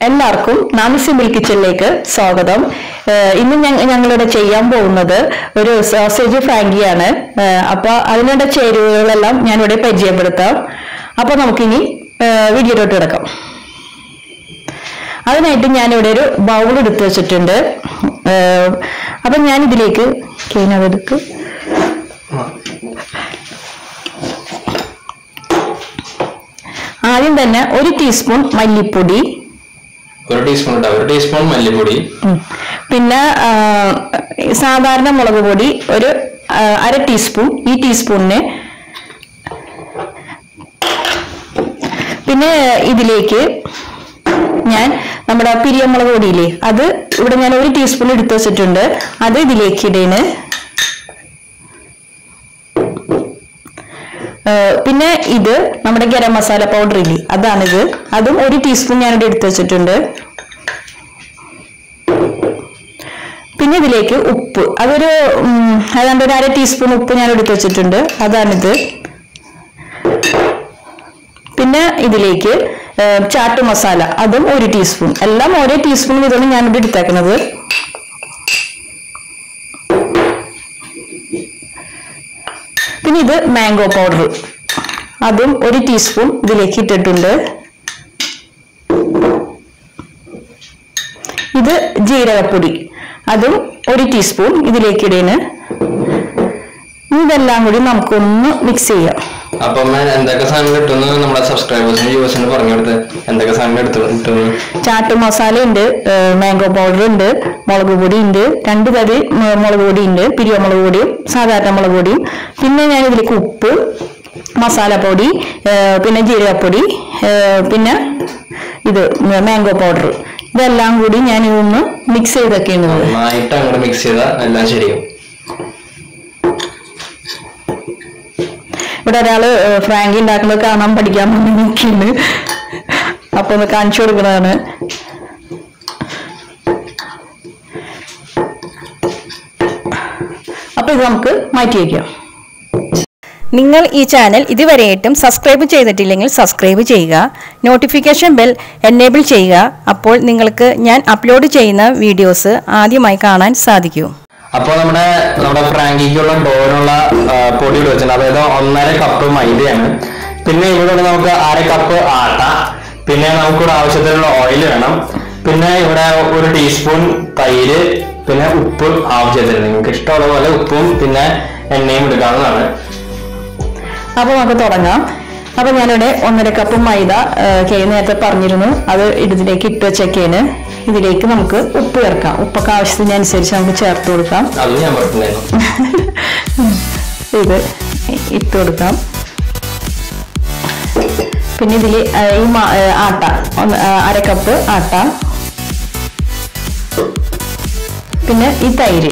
എല്ലാവർക്കും നാമി സിമ്പിൾ കിച്ചണിലേക്ക് സ്വാഗതം ഏഹ് ഇന്ന് ഞ- ഞങ്ങളിവിടെ ചെയ്യാൻ പോകുന്നത് ഒരു സോസേജ് ഫ്രാങ്കിയാണ് ഏഹ് അപ്പൊ അതിനുള്ള ചേരുവകളെല്ലാം ഞാനിവിടെ പരിചയപ്പെടുത്താം അപ്പൊ നമുക്കിനി ഏഹ് വീഡിയോയിലോട്ട് കിടക്കാം അതിനായിട്ട് ഞാനിവിടെ ഒരു ബൗൾ എടുത്ത് വെച്ചിട്ടുണ്ട് ഏഹ് അപ്പൊ ഞാൻ ഇതിലേക്ക് കേനതെടുക്ക് ആദ്യം തന്നെ ഒരു ടീസ്പൂൺ മല്ലിപ്പൊടി ഒരു ടീസ്പൂൺ ഇട്ടാ ഒരു ടീസ്പൂൺ മല്ലിപ്പൊടി ഉം. പിന്നെ ആ, സാധാരണ മുളക് പൊടി ഒരു ആ, അര ടീസ്പൂൺ ഈ ടീസ്പൂണിന് പിന്നെ ഇതിലേക്ക് ഞാൻ നമ്മുടെ പിരിയമുളക് പൊടിയില്ലേ അത് ഇവിടെ ഞാൻ ഒരു ടീസ്പൂൺ എടുത്തു വെച്ചിട്ടുണ്ട് അത് ഇതിലേക്ക് ഇടേണ് ഏഹ് പിന്നെ ഇത് നമ്മുടെ ഗരം മസാല പൗഡർ ഇല്ലേ അതാണിത് അതും ഒരു ടീസ്പൂൺ ഞാനിവിടെ എടുത്തു വെച്ചിട്ടുണ്ട് പിന്നെ ഇതിലേക്ക് ഉപ്പ് അതൊരു ഉം, ഏതാണ്ട് ഒരു അര ടീസ്പൂൺ ഉപ്പ് ഞാൻ എടുത്തു വെച്ചിട്ടുണ്ട് അതാണിത് പിന്നെ ഇതിലേക്ക് ഏഹ്, ചാട്ട് മസാല അതും ഒരു ടീസ്പൂൺ എല്ലാം ഓരോ ടീസ്പൂൺ വീതമാണ് ഞാനിവിടെ എടുത്തേക്കുന്നത് പിന്നെ ഇത് മാംഗോ പൗഡർ അതും ഒരു ടീസ്പൂൺ ഇതിലേക്ക് ഇട്ടിട്ടുണ്ട് ഇത് ജീരകപ്പൊടി അതും ഒരു ടീസ്പൂൺ ഇതിലേക്ക് ഇടേണ് ഇതെല്ലാം കൂടി നമുക്കൊന്ന് മിക്സ് ചെയ്യാം അപ്പൊ അമ്മ എന്തൊക്കെ സാധനം കിട്ടുന്നു നമ്മുടെ സബ്സ്ക്രൈബേഴ്സിന് വ്യൂവേഴ്സിന് പറഞ്ഞു കൊടുത്ത് എന്തൊക്കെ സാധനം എടുത്തു കിട്ടുന്നു ചാട്ട് മസാല ഉണ്ട് മാംഗോ പൗഡർ ഉണ്ട് മുളക് പൊടി ഉണ്ട് രണ്ട് തരി മ- മുളക് പൊടി ഉണ്ട് പിരിയമുളക് പൊടിയും സാധാരണ മുളക് പൊടിയും പിന്നെ ഞാൻ ഇതിലേക്ക് ഉപ്പ് മസാലപ്പൊടി ഏഹ് പിന്നെ ജീരകപ്പൊടി ഏഹ് പിന്നെ ഇത് മാംഗോ പൗഡർ ഇതെല്ലാം കൂടി ഞാൻ ഇതൊന്ന് മിക്സ് ചെയ്തൊക്കെയാണ് നന്നായിട്ട് അങ്ങോട്ട് മിക്സ് ചെയ്താൽ എല്ലാം ശരിയാവും ഇവിടെ ഒരാള് ഏഹ് ഫ്രാങ്കി ഉണ്ടാക്കുന്നത് കാണാൻ പഠിക്കാൻ വേണ്ടി നിൽക്കുന്നു അപ്പൊ ഒന്ന് കാണിച്ചു കൊടുക്കുന്നതാണ് അപ്പൊ ഇത് നമുക്ക് മാറ്റി വയ്ക്കാം നിങ്ങൾ ഈ ചാനൽ ഇതുവരെയായിട്ടും സബ്സ്ക്രൈബ് ചെയ്തിട്ടില്ലെങ്കിൽ സബ്സ്ക്രൈബ് ചെയ്യുക നോട്ടിഫിക്കേഷൻ ബെൽ എനേബിൾ ചെയ്യുക അപ്പോൾ നിങ്ങൾക്ക് ഞാൻ അപ്ലോഡ് ചെയ്യുന്ന വീഡിയോസ് ആദ്യമായി കാണാൻ സാധിക്കൂ അപ്പൊ നമ്മുടെ നമ്മുടെ ഫ്രാങ്കിക്കുള്ള ഡോറിനുള്ള പൊടി ഇവിടെ വെച്ചിട്ടുണ്ട് അതായത് ഒന്നര കപ്പ് മൈദയാണ് പിന്നെ ഇവിടെ നമുക്ക് അര കപ്പ് ആട്ട പിന്നെ നമുക്കിവിടെ ആവശ്യത്തിനുള്ള ഓയിൽ വേണം പിന്നെ ഇവിടെ ഒരു ടീസ്പൂൺ തൈര് പിന്നെ ഉപ്പ് ആവശ്യത്തിന് നിങ്ങൾക്ക് ഇഷ്ടമുള്ള പോലെ ഉപ്പും പിന്നെ എണ്ണയും എടുക്കാവുന്നതാണ് അപ്പൊ നമുക്ക് തുടങ്ങാം അപ്പൊ ഞാനിവിടെ ഒന്നര കപ്പ് മൈദ ഏഹ് കെ നേരത്തെ പറഞ്ഞിരുന്നു അത് ഇതിലേക്ക് ഇട്ട് വെച്ചേക്കാണ് ഇതിലേക്ക് നമുക്ക് ഉപ്പ് ചേർക്കാം ഉപ്പൊക്കെ ആവശ്യത്തിനനുസരിച്ച് നമുക്ക് ചേർത്ത് കൊടുക്കാം അത് ഞാൻ പറഞ്ഞിട്ടുണ്ടായിരുന്നു ഇത് ഇട്ട് കൊടുക്കാം പിന്നെ ഇതിൽ ഈ മാ- ഏ, ആട്ട ഒന്ന് ആ, അര കപ്പ് ആട്ട പിന്നെ ഈ തൈര്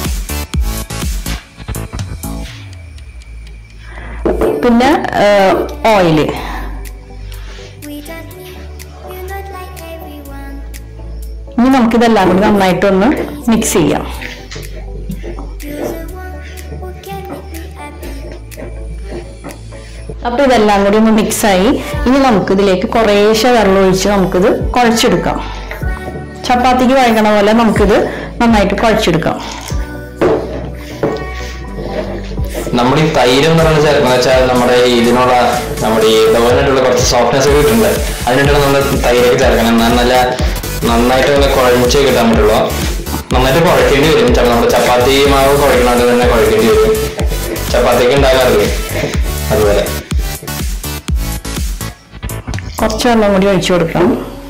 പിന്നെ oil We don't need, you're not like everyone. ഇനി നമുക്കിതെല്ലാം കൂടി നന്നായിട്ടൊന്ന് മിക്സ് ചെയ്യാം You're the one who can make me happy. അപ്പൊ ഇതെല്ലാം കൂടി ഒന്ന് മിക്സായി ഇനി നമുക്ക് ഇതിലേക്ക് കുറേശ്ശെ വെള്ളം ഒഴിച്ച് നമുക്കിത് കുഴച്ചെടുക്കാം ചപ്പാത്തിക്ക് വഴങ്ങണ പോലെ നമുക്കിത് നന്നായിട്ട് കുഴച്ചെടുക്കാം നമ്മുടെ ഈ തൈര് എന്ന് പറയുന്നത് ചേർക്കുന്നത് വെച്ചാൽ നമ്മുടെ ഈ ഇതിനുള്ള നമ്മുടെ ഈ ഡോറിനായിട്ടുള്ള കുറച്ച് സോഫ്റ്റ്നെസ് ഒക്കെ കിട്ടുന്നുണ്ട് അതിനായിട്ടാണ് നമ്മൾ തൈരൊക്കെ ചേർക്കണം എന്നാൽ നല്ല നന്നായിട്ട് നല്ല കുഴച്ച് കിട്ടാൻ പറ്റുള്ളൂ നന്നായിട്ട് കുഴക്കേണ്ടി വരും ചില നമ്മുടെ ചപ്പാത്തി മാവ് കുഴക്കണത് തന്നെ കുഴക്കേണ്ടി വരും ചപ്പാത്തിക്ക് ഉണ്ടാകാറില്ലേ അതുപോലെ കുറച്ച് വെള്ളം കൂടി ഒഴിച്ചു കൊടുക്കാം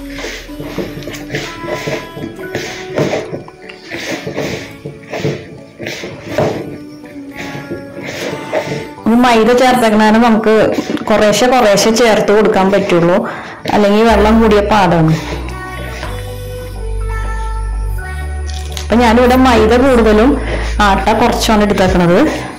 ഈ മൈദ ചേർത്തേക്കണാണ് നമുക്ക് കുറേശ്ശെ കുറേശ്ശെ ചേർത്ത് കൊടുക്കാൻ പറ്റുള്ളൂ അല്ലെങ്കിൽ വെള്ളം കൂടിയ പാടാണ് അപ്പൊ ഞാനിവിടെ മൈദ കൂടുതലും ആട്ട കുറച്ചാണ് എടുത്തേക്കണത്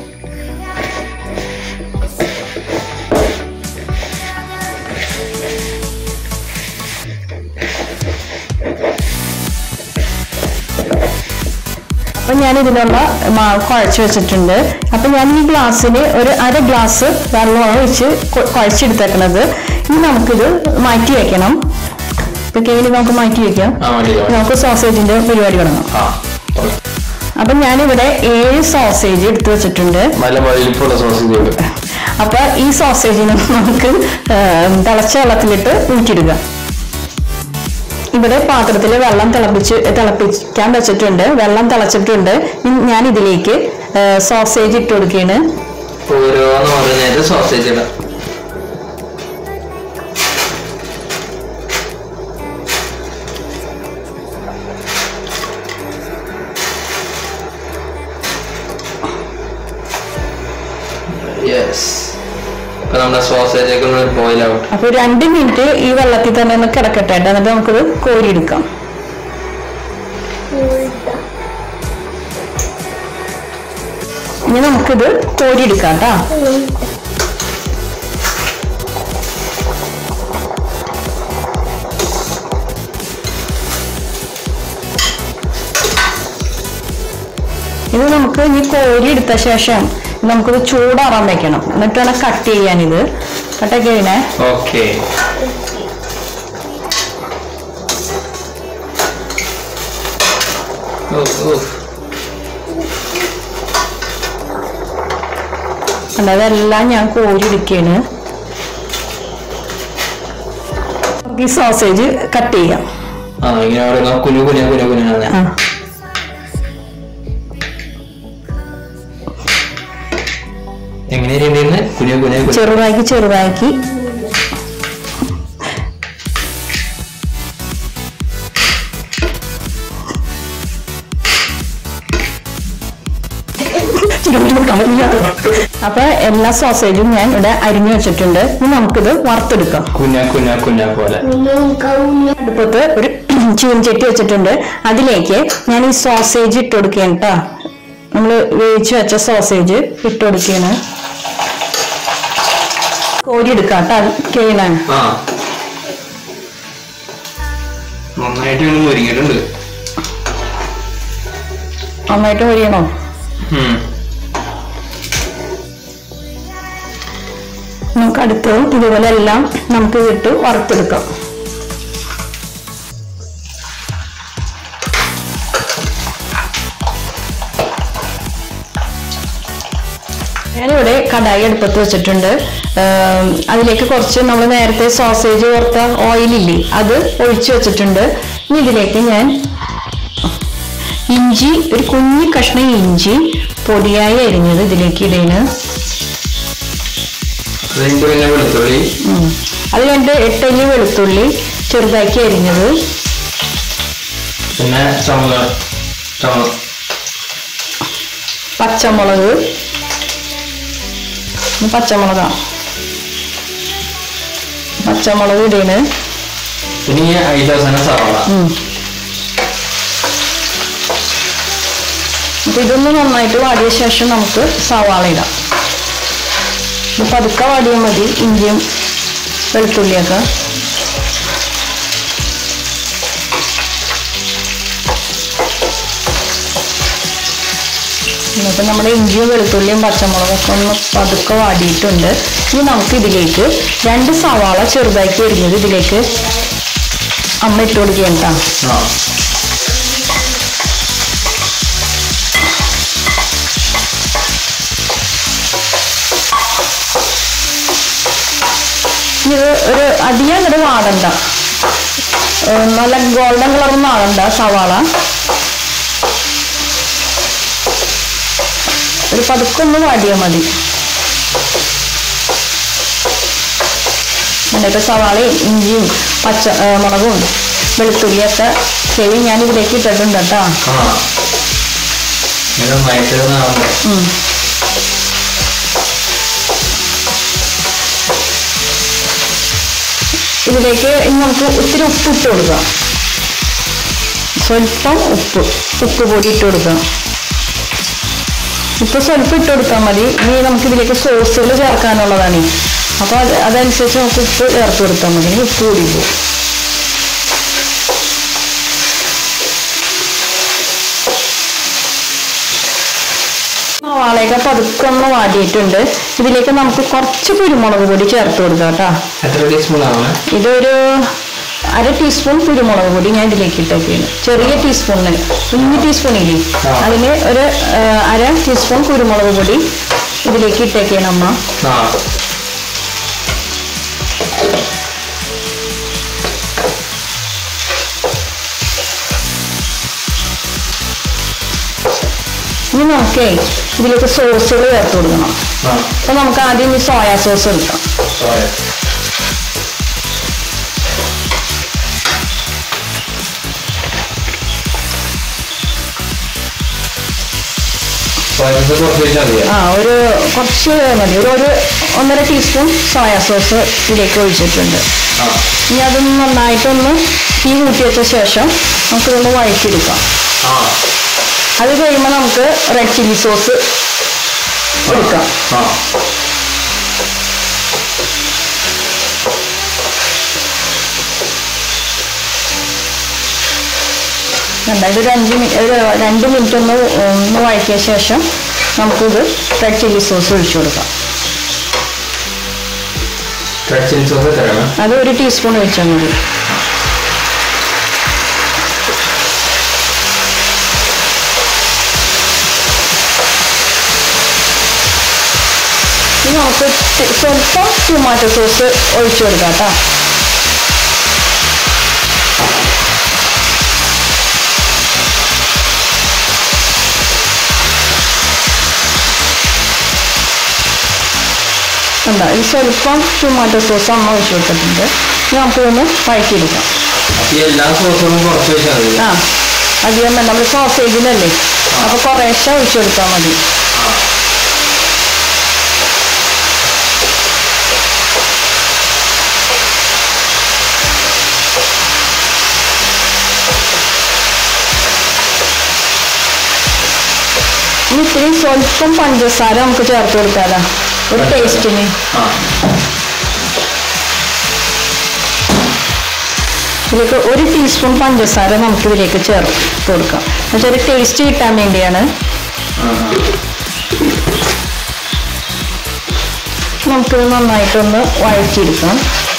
അപ്പൊ ഞാൻ ഇതിനുള്ള മാവ് കുഴച്ച് വെച്ചിട്ടുണ്ട് അപ്പൊ ഞാൻ ഈ ഗ്ലാസ്സിന് ഒരു അര ഗ്ലാസ് വെള്ളമാണ് ഒഴിച്ച് കൊ- കുഴച്ചെടുത്തേക്കണത് ഇനി നമുക്കിത് മാറ്റി വെക്കണം ഇപ്പൊ കേളി നമുക്ക് മാറ്റി വെക്കാം ആ മതി മതി. നമുക്ക് സോസേജിന്റെ പരിപാടി തുടങ്ങാം ആ ഓക്കേ. അപ്പൊ ഞാനിവിടെ ഏഴ് സോസേജ് എടുത്തു വെച്ചിട്ടുണ്ട് നല്ല വലിപ്പമുള്ള സോസ് ചെയ്ത് അപ്പൊ ഈ സോസേജിന് നമുക്ക് ആ, തിളച്ച വെള്ളത്തിലിട്ട് ഊറ്റിടുക ഇവിടെ പാത്രത്തിൽ വെള്ളം തിളപ്പിച്ച് തിളപ്പിക്കാൻ വെച്ചിട്ടുണ്ട് വെള്ളം തിളച്ചിട്ടുണ്ട് ഇനി ഞാൻ ഇതിലേക്ക് സോസേജ് ഇട്ട് കൊടുക്കുകയാണ് ഓരോന്ന് ഓരോന്നായിട്ട് സോസേജ് ഇടാം യെസ് ഇപ്പൊ നമ്മുടെ സോസേജ് ഒക്കെ ഒന്ന് ബോയിൽ ആവട്ടെ അപ്പൊ രണ്ട് മിനിറ്റ് ഈ വെള്ളത്തിൽ തന്നെ ഒന്ന് കിടക്കട്ടെ കേട്ടോ. എന്നിട്ട് നമുക്കിത് കോരിയെടുക്കാം ഇനി നമുക്കിത് കോരിയെടുക്കാം കേട്ടോ ഇത് നമുക്ക് ഈ കോരി എടുത്ത ശേഷം നമുക്കിത് ചൂടാറാൻ വെക്കണം എന്നിട്ട് വേണം കട്ട് ചെയ്യാൻ ഇത് കട്ടൊക്കെ കഴിഞ്ഞേ ഓക്കെ കണ്ടോ? അതെല്ലാം ഞാൻ കോരി എടുക്കുകയാണ് നമുക്ക് ഈ സോസേജ് കട്ട് ചെയ്യാം ആ ഇങ്ങനെ ഓരോന്ന് കുനു കുന കുനു കുനാണ് ആ. എങ്ങനെ ചെയ്യുന്നത് കുനു കുന കുന ചെറുതാക്കി ചെറുതാക്കി അപ്പൊ എല്ലാ സോസേജും ഞാൻ ഇവിടെ അരിഞ്ഞു വെച്ചിട്ടുണ്ട് ഇനി നമുക്കിത് വറുത്തെടുക്കാം കുന കുന കുന പോലെ അടുപ്പത്ത് ഒരു ചീനച്ചട്ടി വെച്ചിട്ടുണ്ട് അതിലേക്ക് ഞാൻ ഈ സോസേജ് ഇട്ട് കൊടുക്കുകയാണ് കേട്ടോ നമ്മൾ വേവിച്ച് വെച്ച സോസേജ് ഇട്ട് കൊടുക്കുകയാണ് കോരി എടുക്കാം കേട്ടോ കേണ ആ നന്നായിട്ട് ഇങ്ങനെ മുരിങ്ങിയിട്ടുണ്ട് നന്നായിട്ട് പൊരിയണോ ഉം. നമുക്ക് അടുത്തതും ഇതുപോലെ എല്ലാം നമുക്ക് ഇട്ട് വറുത്തെടുക്കാം ഞാനിവിടെ കടായി അടുപ്പത്ത് വെച്ചിട്ടുണ്ട് ആം, അതിലേക്ക് കുറച്ച് നമ്മൾ നേരത്തെ സോസേജ് വറുത്ത ഓയിലില്ലേ അത് ഒഴിച്ചു വെച്ചിട്ടുണ്ട് ഇനി ഇതിലേക്ക് ഞാൻ ഇഞ്ചി ഒരു കുഞ്ഞു കഷ്ണം ഇഞ്ചി പൊടിയായി അരിഞ്ഞത് ഇതിലേക്ക് ഇടയാണ് അതിന്റെ പിന്നെ വെളുത്തുള്ളി ഉം. അത് രണ്ട് എട്ടല്ലി വെളുത്തുള്ളി ചെറുതാക്കി അരിഞ്ഞത് പിന്നെ ചുമക ചുമ പച്ചമുളക് ഇത് പച്ചമുളകാ പച്ചമുളക് ഇടയാണ് പിന്നെ ഈ അതിന്റെ അവസാനം സവാള ഉം. അപ്പൊ ഇതൊന്ന് നന്നായിട്ട് വാടിയ ശേഷം നമുക്ക് സവാള ഇടാം ഇത് പതുക്കെ വാടിയാൽ മതി ഇഞ്ചിയും വെളുത്തുള്ളിയൊക്കെ എന്നിട്ട് നമ്മുടെ ഇഞ്ചിയും വെളുത്തുള്ളിയും പച്ചമുളകൊക്കെ ഒന്ന് പതുക്കെ വാടിയിട്ടുണ്ട് ഇനി നമുക്ക് ഇതിലേക്ക് രണ്ട് സവാള ചെറുതാക്കി എരിഞ്ഞത് ഇതിലേക്ക് അമ്മ ഇട്ട് കൊടുക്കുകയാണ് കേട്ടോ ആ ഇത് ഒരു അധികം അങ്ങോട്ട് വാടണ്ട ഏഹ് നല്ല ഗോൾഡൻ കളറൊന്നും ആകണ്ട സവാള ഒരു പതുക്കൊന്ന് വാടിയാൽ മതി എന്നിട്ട് സവാളയും ഇഞ്ചിയും പച്ച ഏഹ് മുളകും വെളുത്തുള്ളിയൊക്കെ ചെവി ഞാൻ ഇതിലേക്ക് ഇട്ടിട്ടുണ്ട് കേട്ടോ ആ ഇത് നന്നായിട്ട് ആവണ്ടേ ഉം. ഇതിലേക്ക് ഇനി നമുക്ക് ഒത്തിരി ഉപ്പ് ഇട്ട് കൊടുക്കാം സ്വല്പം ഉപ്പ് ഉപ്പ് പൊടി ഇട്ട് കൊടുക്കാം ഉപ്പ് സ്വല്പം ഇട്ട് കൊടുത്താൽ മതി ഇനി നമുക്ക് ഇതിലേക്ക് സോസുകൾ ചേർക്കാനുള്ളതാണ് അപ്പോൾ അത് അതനുസരിച്ച് നമുക്ക് ഉപ്പ് ചേർത്ത് കൊടുത്താൽ മതി ഇനി ഉപ്പ് കൂടി പോകും സവാളയൊക്കെ പതുക്കെ ഒന്ന് വാടിയിട്ടുണ്ട് ഇതിലേക്ക് നമുക്ക് കുറച്ച് കുരുമുളക് പൊടി ചേർത്ത് കൊടുക്കാം കേട്ടോ എത്ര ടീസ്പൂൺ ആവണേ ഇതൊരു അര ടീസ്പൂൺ കുരുമുളക് പൊടി ഞാൻ ഇതിലേക്ക് ഇട്ടേക്കാണ് ചെറിയ ടീസ്പൂണിന് കുഞ്ഞു ടീസ്പൂണില്ലേ ആ. അതിന് ഒരു ആ, അര ടീസ്പൂൺ കുരുമുളക് പൊടി ഇതിലേക്ക് ഇട്ടേക്കാണ് അമ്മ ആ ഇനി നമുക്കേ ഇതിലേക്ക് സോസുകൾ ചേർത്ത് കൊടുക്കണം ആ അപ്പൊ നമുക്ക് ആദ്യം ഈ സോയാ സോസ് എടുക്കാം സോറി സോയ സോസ് കുറച്ച് വെച്ചാൽ മതിയോ ആ ഒരു കുറച്ച് മതി ഒരു ഒരു ഒന്നര ടീസ്പൂൺ സോയാ സോസ് ഇതിലേക്ക് ഒഴിച്ചിട്ടുണ്ട് ആ ഇനി അതൊന്ന് നന്നായിട്ടൊന്ന് തീ കൂട്ടി വെച്ച ശേഷം നമുക്കിതൊന്ന് വഴറ്റിയെടുക്കാം ആ അത് കഴിയുമ്പോൾ നമുക്ക് റെഡ് ചില്ലി സോസ് എടുക്കാം ആ രണ്ടായിട്ട് ഒരു അഞ്ച് മിനിറ്റ് ഒരു രണ്ട് മിനിറ്റ് ഒന്ന് ഒന്ന് വഴറ്റിയ ശേഷം നമുക്കിത് റെഡ് ചില്ലി സോസ് ഒഴിച്ചു കൊടുക്കാം റെഡ് ചില്ലി സോസ് തരണം അത് ഒരു ടീസ്പൂൺ ഒഴിച്ചാൽ മതി ഇനി നമുക്ക് ടി- സ്വല്പം ടൊമാറ്റോ സോസ് ഒഴിച്ചു കൊടുക്കാം കേട്ടോ എന്താ ഈ സ്വല്പം ടൊമാറ്റോ സോസ് അമ്മ ഒഴിച്ചു കൊടുത്തിട്ടുണ്ട് ഇനി നമുക്കിതൊന്ന് വഴറ്റിയെടുക്കാം അപ്പൊ ഈ എല്ലാ സോസും കുറച്ച് വെച്ചാൽ മതി ആ അധികം വേണ്ട നമ്മൾ സോസേജിനല്ലേ അപ്പൊ കുറേശ്ശെ ഒഴിച്ചു കൊടുത്താൽ മതി ഇനി ഇത്തിരി സ്വല്പം പഞ്ചസാര നമുക്ക് ചേർത്ത് കൊടുക്കാതാ ഒരു ടേസ്റ്റിന് ആ ഇതിലേക്ക് ഒരു ടീസ്പൂൺ പഞ്ചസാര നമുക്ക് ഇതിലേക്ക് ചേർത്ത് കൊടുക്കാം എന്നുവെച്ചാൽ ഒരു ടേസ്റ്റ് കിട്ടാൻ വേണ്ടിയാണ് ആ നമുക്കിത് നന്നായിട്ടൊന്ന് വഴറ്റിയെടുക്കാം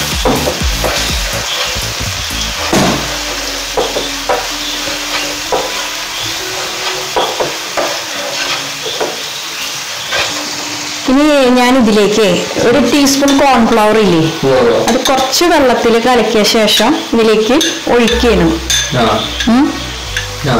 ഇനി ഞാൻ ഇതിലേക്ക് ഒരു ടീസ്പൂൺ കോൺഫ്ലവർ ഇല്ലേ ഓ അത് കുറച്ച് വെള്ളത്തിൽ കലക്കിയ ശേഷം ഇതിലേക്ക് ഒഴിക്കണം ആ ഉം. ആ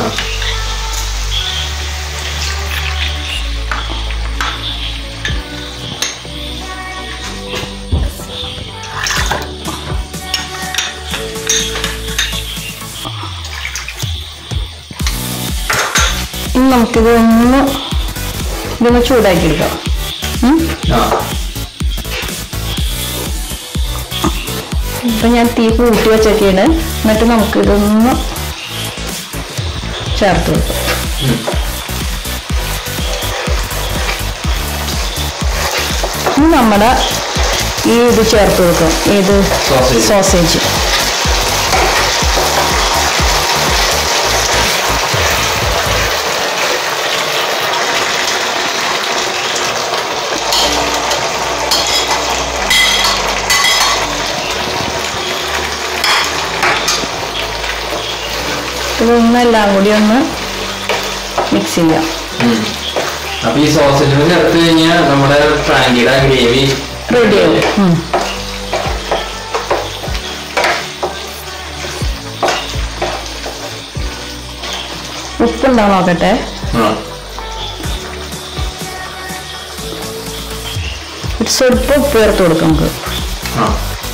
ഇനി നമുക്കിതൊന്ന് ഇതൊന്ന് ചൂടാക്കി എടുക്കാം ഉം. ആ ഇപ്പൊ ഞാൻ തീ കൂട്ടി വെച്ചൊക്കെയാണ് എന്നിട്ട് നമുക്ക് ഇതൊന്ന് ചേർത്ത് വെക്കാം ഇനി നമ്മുടെ ഈ ഇത് ചേർത്ത് വെക്കാം ഏത് Sausage. സോസേജ് ഇതൊന്നെല്ലാം കൂടി ഒന്ന് മിക്സ് ചെയ്യാം ഉം. അപ്പൊ ഈ സോസേജ് ചേർത്ത് കഴിഞ്ഞാൽ നമ്മുടെ ഫ്രാങ്കിയുടെ ഗ്രേവി റെഡി ആവും ഉം. ഉപ്പുണ്ടോ നോക്കട്ടെ ആ ഒരു സ്വല്പം ഉപ്പ് ചേർത്ത് കൊടുക്കാം നമുക്ക് ആ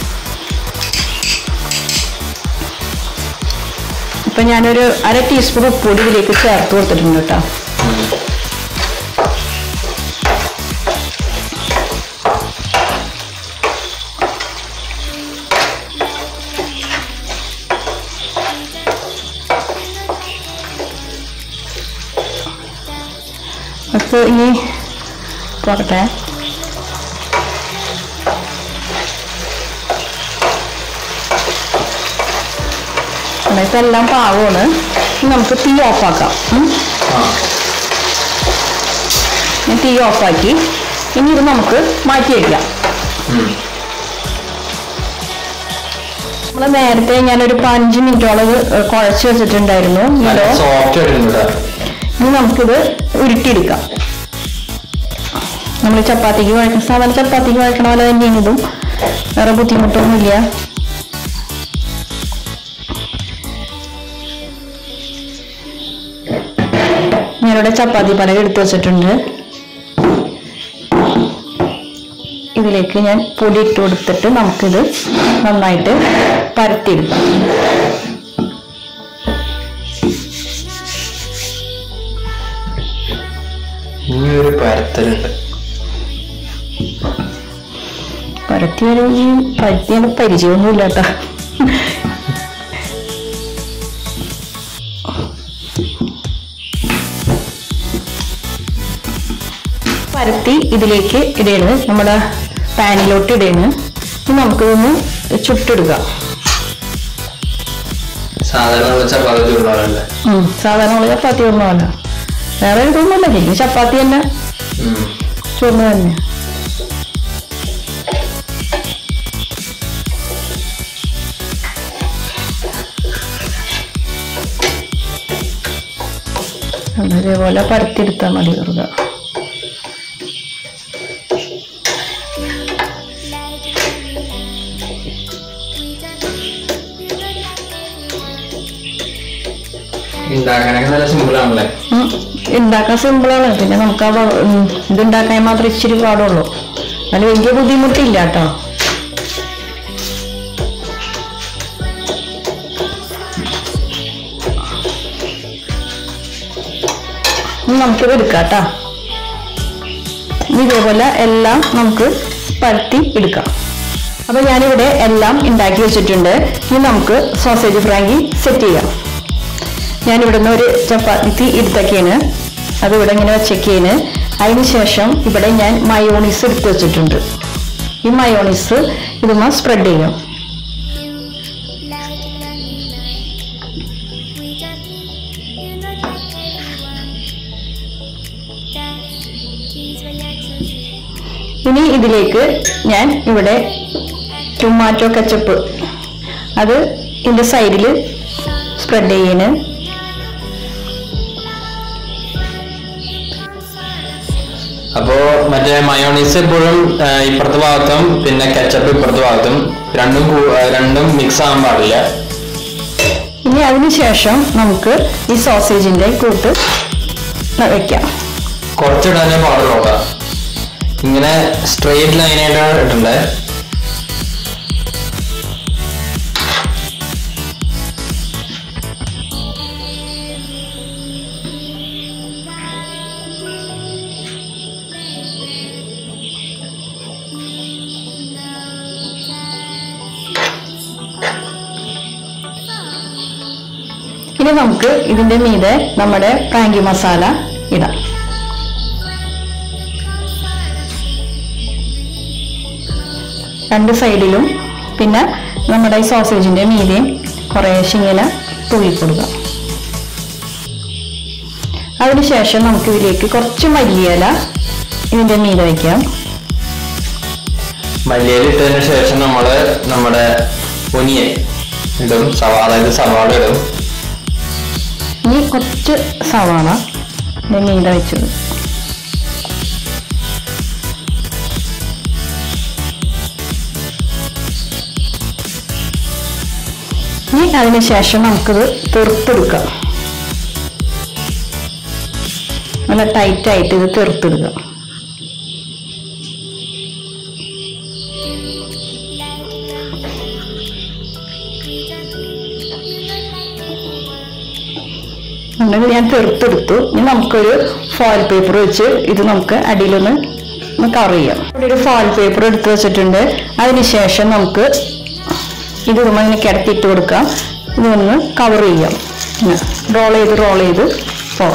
ഇപ്പൊ ഞാനൊരു അര ടീസ്പൂൺ ഉപ്പ് കൂടി ഇതിലേക്ക് ചേർത്ത് കൊടുത്തിട്ടുണ്ട് കേട്ടോ ഉം. അപ്പൊ ഇനി തുറക്കട്ടെ ഇവിടെ ഇപ്പൊ എല്ലാം പാകമാണ് ഇനി നമുക്ക് തീ ഓഫാക്കാം ഉം. ആ ഞാൻ തീ ഓഫാക്കി ഇനി ഇത് നമുക്ക് മാറ്റി വയ്ക്കാം ഉം. നമ്മൾ നേരത്തെ ഞാനൊരു പതിനഞ്ച് മിനിറ്റോളം ഇത് കുഴച്ച് വെച്ചിട്ടുണ്ടായിരുന്നു നല്ല ഇതോ സോഫ്റ്റ് ആയിട്ടുണ്ട് ഇനി നമുക്കിത് ഉരുട്ടിയെടുക്കാം നമ്മൾ ചപ്പാത്തിക്ക് കുഴക്കുന്ന സാധാരണ ചപ്പാത്തിക്ക് കുഴക്കണ പോലെ തന്നെയാണ് ഇതും വേറെ ബുദ്ധിമുട്ടൊന്നുമില്ല ഞാനിവിടെ ചപ്പാത്തി പലക എടുത്തു വെച്ചിട്ടുണ്ട് ഇതിലേക്ക് ഞാൻ പൊടി ഇട്ട് കൊടുത്തിട്ട് നമുക്കിത് നന്നായിട്ട് പരത്തിയെടുക്കാം ഇനി ഒരു പരത്തലുണ്ട് പരത്തി വരവ് പരത്തിയ പരിചയമൊന്നുമില്ല കേട്ടോ പരത്തി ഇതിലേക്ക് ഇടയാണ് നമ്മുടെ പാനിലോട്ട് ഇടയാണ് ഇനി നമുക്കിതൊന്ന് ചുട്ടെടുക്കാം സാധാരണ നമ്മൾ ചപ്പാത്തി ചൂടാറല്ലേ ഉം, സാധാരണ നമ്മൾ ചപ്പാത്തി ഒന്നുമല്ല വേറെ ഇതൊന്നുമില്ല ശരിക്കും ചപ്പാത്തി തന്നെ ചുവന്ന് തന്നെ അതേപോലെ പരത്തിയെടുത്താൽ മതി വെറുതെ ഉണ്ടാക്കാനൊക്കെ നല്ല സിമ്പിൾ ആണല്ലേ ഉം. ഉണ്ടാക്കാൻ സിമ്പിളാണ് പിന്നെ നമുക്ക് ആ വ- ഉം, ഇതുണ്ടാക്കാൻ മാത്രം ഇച്ചിരി പാടുള്ളൂ അതിന് വലിയ ബുദ്ധിമുട്ടില്ല കേട്ടോ ഇനി നമുക്കിത് എടുക്കാം കേട്ടോ ഇനി ഇതേപോലെ എല്ലാം നമുക്ക് പരത്തി എടുക്കാം അപ്പൊ ഞാനിവിടെ എല്ലാം ഉണ്ടാക്കി വെച്ചിട്ടുണ്ട് ഇനി നമുക്ക് സോസേജ് ഫ്രാങ്കി സെറ്റ് ചെയ്യാം ഞാൻ ഇവിടുന്ന് ഒരു ചപ്പാത്തി എടുത്തൊക്കെയാണ് അത് ഇവിടെ ഇങ്ങനെ വെച്ചൊക്കെയാണ് അതിന് ശേഷം ഇവിടെ ഞാൻ മയോണീസ് എടുത്ത് വെച്ചിട്ടുണ്ട് ഈ മയോണീസ് ഇതുമ്മ സ്പ്രെഡ് ചെയ്യും ഇനി ഇതിലേക്ക് ഞാൻ ഇവിടെ ടൊമാറ്റോ കച്ചപ്പ് അത് ഇതിന്റെ സൈഡിൽ സ്പ്രെഡ് ചെയ്യണ് അപ്പോ മറ്റേ മയോണീസ് എപ്പോഴും ആ, ഇപ്പുറത്തെ ഭാഗത്തും പിന്നെ കെച്ചപ്പ് ഇപ്പുറത്തെ ഭാഗത്തും രണ്ടും കൂ- ആ, രണ്ടും മിക്സ് ആകാൻ പാടില്ല ഇനി അതിന് ശേഷം നമുക്ക് ഈ സോസേജിന്റെ കൂട്ട് വെക്കാം കുറച്ചിടാനേ പാടുള്ളൂ കേട്ടോ ഇങ്ങനെ സ്ട്രെയിറ്റ് ലൈനായിട്ടാണ് ഇട്ടണ്ടേ ഇനി നമുക്ക് ഇതിന്റെ മീതെ നമ്മുടെ പ്രാങ്കി മസാല ഇടാം രണ്ട് സൈഡിലും പിന്നെ നമ്മുടെ ഈ സോസേജിന്റെ മീതെയും കുറേശ്ശെ ഇങ്ങനെ തുള്ളിക്കൊടുക്കാം അതിനുശേഷം നമുക്ക് ഇതിലേക്ക് കുറച്ച് മല്ലിയില ഇതിന്റെ മീതെ വയ്ക്കാം മല്ലിയില ഇട്ടതിന് ശേഷം നമ്മള് നമ്മുടെ ഒനിയൻ ഇടും സവാള അതായത് സവാള ഇടും ഇനി കുറച്ച് സവാള ഇതിന്റെ മീതെ വെച്ചത് ഇനി അതിന് ശേഷം നമുക്കിത് തെറുത്തെടുക്കാം നല്ല ടൈറ്റ് ആയിട്ട് ഇത് തെറുത്തെടുക്കാം അങ്ങനെ ഞാൻ തെറുത്തെടുത്തു ഇനി നമുക്കൊരു ഫോയിൽ പേപ്പർ വെച്ച് ഇത് നമുക്ക് അടിയിലൊന്ന് ഒന്ന് കവർ ചെയ്യാം ഇവിടെ ഒരു ഫോയിൽ പേപ്പർ എടുത്ത് വെച്ചിട്ടുണ്ട് അതിനുശേഷം നമുക്ക് ഇത് നമ്മൾ ഇങ്ങനെ കിടത്തിയിട്ട് കൊടുക്കാം ഇതൊന്ന് കവർ ചെയ്യാം റോൾ ചെയ്ത് റോൾ ചെയ്ത് പോകാം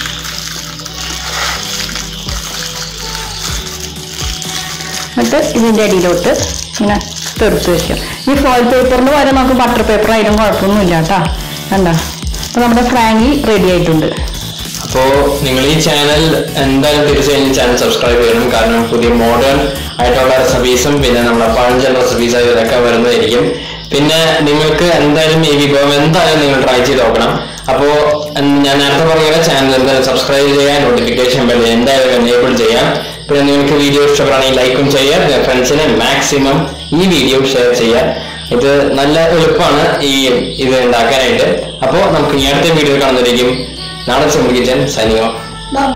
എന്നിട്ട് ഇതിൻ്റെ അടിയിലോട്ട് ഇങ്ങനെ തെറുത്ത് വെക്കാം ഈ ഫോയിൽ പേപ്പറിന് പകരം നമുക്ക് ബട്ടർ പേപ്പർ ആയാലും കുഴപ്പമൊന്നുമില്ല കേട്ടോ കണ്ട അപ്പോൾ നമ്മുടെ ഫ്രാങ്കി റെഡി ആയിട്ടുണ്ട് അപ്പോ നിങ്ങൾ ഈ ചാനൽ എന്തായാലും തീർച്ചയായും ചാനൽ സബ്സ്ക്രൈബ് ചെയ്യണം കാരണം പുതിയ മോഡേൺ ആയിട്ടുള്ള റെസിപ്പീസും പിന്നെ നമ്മുടെ പഴഞ്ചൻ റെസിപ്പീസ് ഇതൊക്കെ വരുന്നതായിരിക്കും പിന്നെ നിങ്ങൾക്ക് എന്തായാലും ഈ വിഭവം എന്തായാലും നിങ്ങൾ ട്രൈ ചെയ്ത് നോക്കണം അപ്പോ ഉം, ഞാൻ നേരത്തെ പറഞ്ഞ ചാനൽ എന്തായാലും സബ്സ്ക്രൈബ് ചെയ്യാൻ നോട്ടിഫിക്കേഷൻ ബെൽ എന്തായാലും എനേബിൾ ചെയ്യാം പിന്നെ നിങ്ങൾക്ക് വീഡിയോ ഇഷ്ടപ്പെടുകയാണെങ്കിൽ ലൈക്കും ചെയ്യാം ഫ്രണ്ട്സിന് മാക്സിമം ഈ വീഡിയോ ഷെയർ ചെയ്യാം ഇത് നല്ല എളുപ്പമാണ് ഈ ഇത് ഉണ്ടാക്കാനായിട്ട് അപ്പോൾ നമുക്ക് ഇനി അടുത്ത വീഡിയോ കാണുന്നതായിരിക്കും നാളെ കിച്ചൻ സൈനിങ് ഓഫ്